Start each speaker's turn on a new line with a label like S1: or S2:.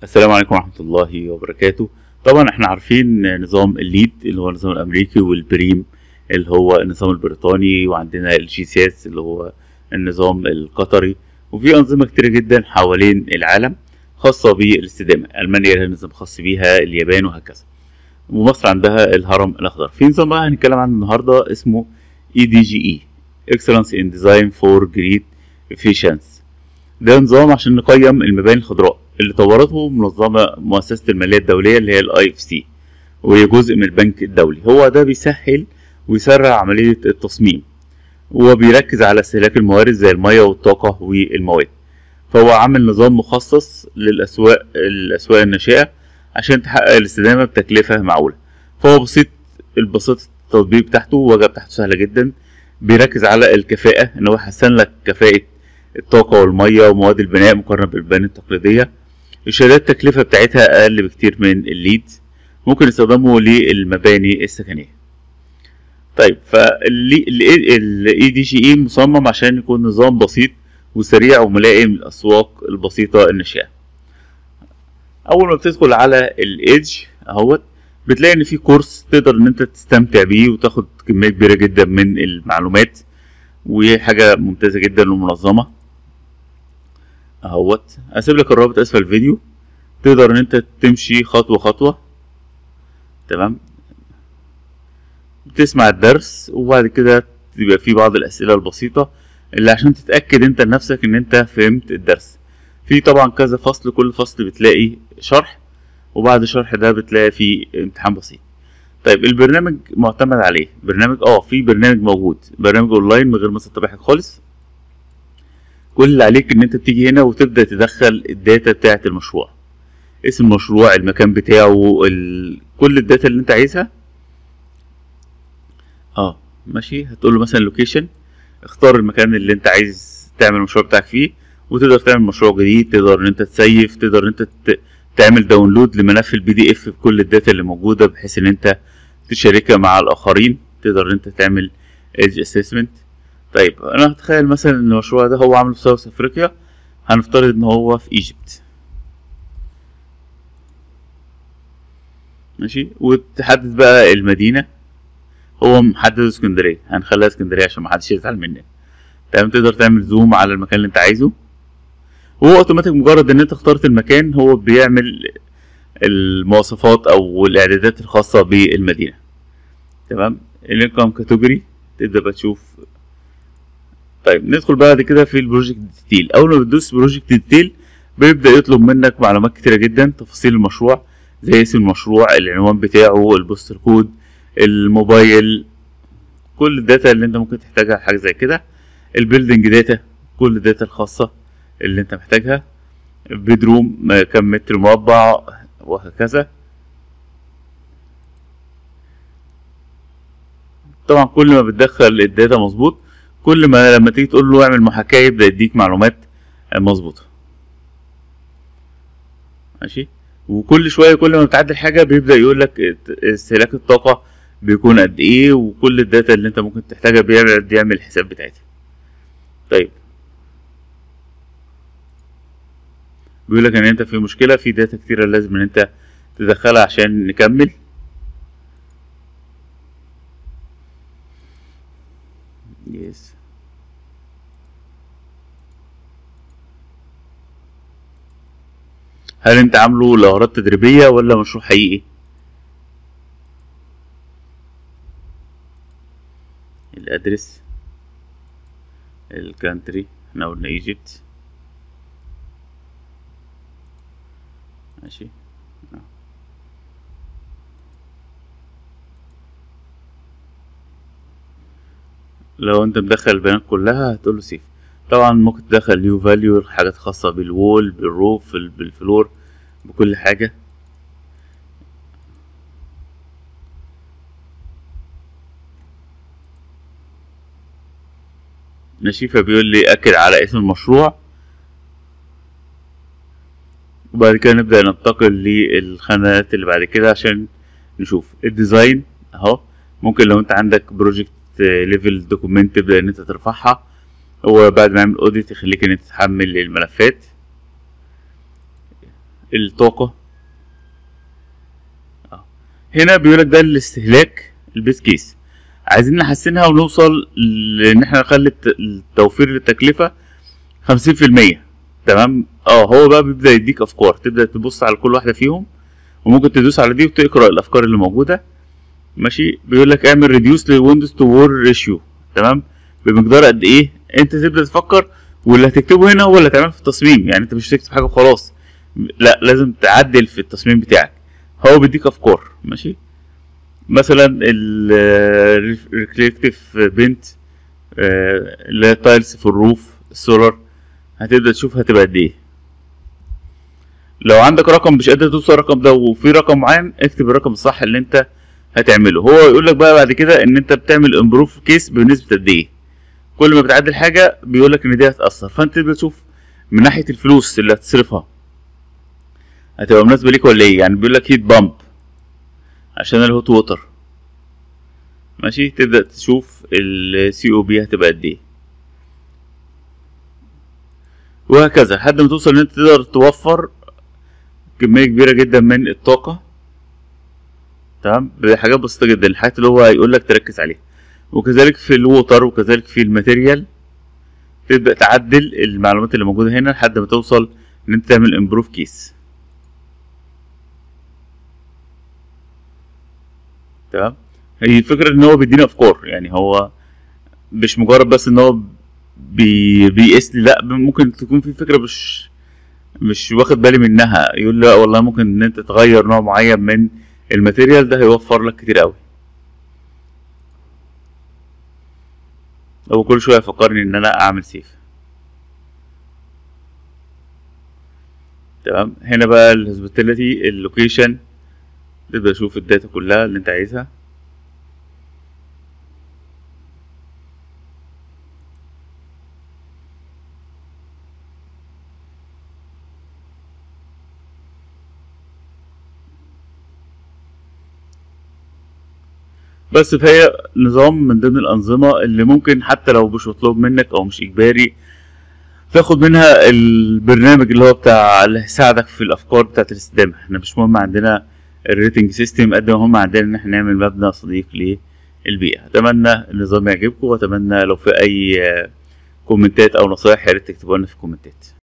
S1: السلام عليكم ورحمة الله وبركاته طبعا احنا عارفين نظام الليد اللي هو النظام الامريكي والبريم اللي هو النظام البريطاني وعندنا الجي سي اس اللي هو النظام القطري وفي انظمة كتيرة جدا حوالين العالم خاصة بالاستدامة المانيا لها نظام خاص بيها اليابان وهكذا ومصر عندها الهرم الاخضر في نظام بقى هنتكلم عنه النهارده اسمه اي دي جي اي Excellence in Design for Great Efficiency ده نظام عشان نقيم المباني الخضراء اللي طورته منظمة مؤسسة المالية الدولية اللي هي الاي اف سي وهي جزء من البنك الدولي هو ده بيسهل ويسرع عملية التصميم وبيركز على استهلاك الموارد زي المية والطاقة والمواد فهو عامل نظام مخصص للأسواق الأسواق الناشئة عشان تحقق الاستدامة بتكلفة معقولة فهو بسيط البساطة التطبيق بتاعته والواجهة بتاعته سهلة جدا بيركز على الكفاءة إن هو يحسن لك كفاءة الطاقة والمية ومواد البناء مقارنة بالبناء التقليدية الشهادات التكلفة بتاعتها أقل بكتير من الليد ممكن استخدامه للمباني السكنية طيب فالاي دي جي اي مصمم عشان يكون نظام بسيط وسريع وملائم للأسواق البسيطة الناشئة أول ما بتدخل على الإيدج أهوت بتلاقي إن في كورس تقدر إن أنت تستمتع بيه وتاخد كمية كبيرة جدا من المعلومات وحاجة ممتازة جدا ومنظمة اهوت هسيب لك الرابط اسفل الفيديو تقدر ان انت تمشي خطوة خطوة تمام تسمع الدرس وبعد كده يبقى في بعض الاسئلة البسيطة اللي عشان تتأكد انت لنفسك ان انت فهمت الدرس في طبعا كذا فصل كل فصل بتلاقي شرح وبعد الشرح ده بتلاقي فيه امتحان بسيط طيب البرنامج معتمد عليه برنامج اه في برنامج موجود برنامج اونلاين من غير ما تتابع حاجه خالص كل اللي عليك ان انت تيجي هنا وتبدا تدخل الداتا بتاعه المشروع اسم المشروع المكان بتاعه ال... كل الداتا اللي انت عايزها اه ماشي هتقول له مثلا لوكيشن اختار المكان اللي انت عايز تعمل المشروع بتاعك فيه وتقدر تعمل مشروع جديد تقدر ان انت تسيف تقدر ان انت ت... تعمل داونلود لملف البي دي اف بكل الداتا اللي موجوده بحيث ان انت تشاركها مع الاخرين تقدر ان انت تعمل ايدج اسسمنت طيب انا هتخيل مثلا ان المشروع ده هو عامله في ساوث افريقيا هنفترض ان هو في ايجيبت ماشي وتحدد بقى المدينه هو محدد اسكندريه هنخليها اسكندريه عشان محدش يزعل مننا تمام تقدر تعمل زوم على المكان اللي انت عايزه وهو اوتوماتيك مجرد ان انت اخترت المكان هو بيعمل المواصفات او الاعدادات الخاصه بالمدينه تمام الانكم كاتيجوري تبدا بقى تشوف طيب ندخل بعد كده في البروجكت ديتيل اول ما بتدوس بروجكت ديتيل بيبدا يطلب منك معلومات كتيره جدا تفاصيل المشروع زي اسم المشروع العنوان بتاعه البوستر كود الموبايل كل الداتا اللي انت ممكن تحتاجها حاجه زي كده البيلدنج داتا كل الداتا الخاصه اللي انت محتاجها بيدروم كم متر مربع وهكذا طبعا كل ما بتدخل الداتا مظبوط كل ما لما تيجي تقول له اعمل محاكاة يبدأ يديك معلومات مظبوطة ماشي وكل شوية كل ما بتعدل حاجة بيبدأ يقول لك استهلاك الطاقة بيكون قد ايه وكل الداتا اللي انت ممكن تحتاجها بيعمل يعمل الحساب بتاعتها طيب بيقول لك ان انت في مشكله في داتا كتيره لازم ان انت تدخلها عشان نكمل يس هل انت عامله لاغراض تدريبيه ولا مشروع حقيقي الادرس الكانتري احنا قلنا ايجيبت ماشي لو انت مدخل البيانات كلها هتقول له سيف طبعا ممكن تدخل نيو فاليو حاجات خاصة بالوول بالروف بالفلور بكل حاجة ماشي فبيقول لي اكد على اسم المشروع وبعد كده نبدأ ننتقل للخانات اللي بعد كده عشان نشوف الديزاين اهو ممكن لو انت عندك بروجكت ليفل دوكيمنت تبدأ ان انت ترفعها هو بعد ما يعمل اوديت يخليك ان انت تحمل الملفات الطاقة آه. هنا بيقولك ده الاستهلاك البيس كيس عايزين نحسنها ونوصل لان احنا نخلي الت- التوفير للتكلفة خمسين في المية تمام اه هو بقى بيبدأ يديك افكار تبدأ تبص على كل واحدة فيهم وممكن تدوس على دي وتقرأ الافكار اللي موجودة ماشي بيقول لك اعمل ريديوس لويندوز تو وور ريشيو تمام بمقدار قد ايه انت تبدا تفكر واللي هتكتبه هنا هو اللي هتعمله في التصميم يعني انت مش هتكتب حاجه وخلاص لا لازم تعدل في التصميم بتاعك هو بيديك افكار ماشي مثلا الريفلكتيف بنت اللي هي تايلز في الروف السولار هتبدا تشوف هتبقى قد ايه لو عندك رقم مش قادر توصل الرقم ده وفي رقم معين اكتب الرقم الصح اللي انت هتعمله هو يقول لك بقى بعد كده ان انت بتعمل امبروف كيس بنسبه قد ايه كل ما بتعدل حاجه بيقول لك ان دي هتاثر فانت تبدا تشوف من ناحيه الفلوس اللي هتصرفها هتبقى مناسبه ليك ولا ايه يعني بيقول لك هيت بامب عشان الهوت ووتر ماشي تبدا تشوف السي او بي هتبقى قد ايه وهكذا لحد ما توصل ان انت تقدر توفر كميه كبيره جدا من الطاقه تمام بحاجات بسيطه جدا الحاجات اللي هو هيقول لك تركز عليها وكذلك في الووتر وكذلك في الماتيريال تبدا تعدل المعلومات اللي موجوده هنا لحد ما توصل ان انت تعمل امبروف كيس تمام هي الفكره ان هو بيدينا افكار يعني هو مش مجرد بس ان هو بي بيقيس لي لا ممكن تكون في فكره مش مش واخد بالي منها يقول لي لا والله ممكن ان انت تغير نوع معين من الماتيريال ده هيوفر لك كتير قوي هو كل شويه يفكرني ان انا اعمل سيف تمام هنا بقى الهوسبيتاليتي اللوكيشن تبدا تشوف الداتا كلها اللي انت عايزها بس فهي نظام من ضمن الأنظمة اللي ممكن حتى لو مش مطلوب منك أو مش إجباري تاخد منها البرنامج اللي هو بتاع اللي هيساعدك في الأفكار بتاعة الاستدامة احنا مش مهم عندنا الريتنج سيستم قد ما هم عندنا إن احنا نعمل مبنى صديق للبيئة أتمنى النظام يعجبكم وأتمنى لو في أي كومنتات أو نصايح يا ريت تكتبوا لنا في الكومنتات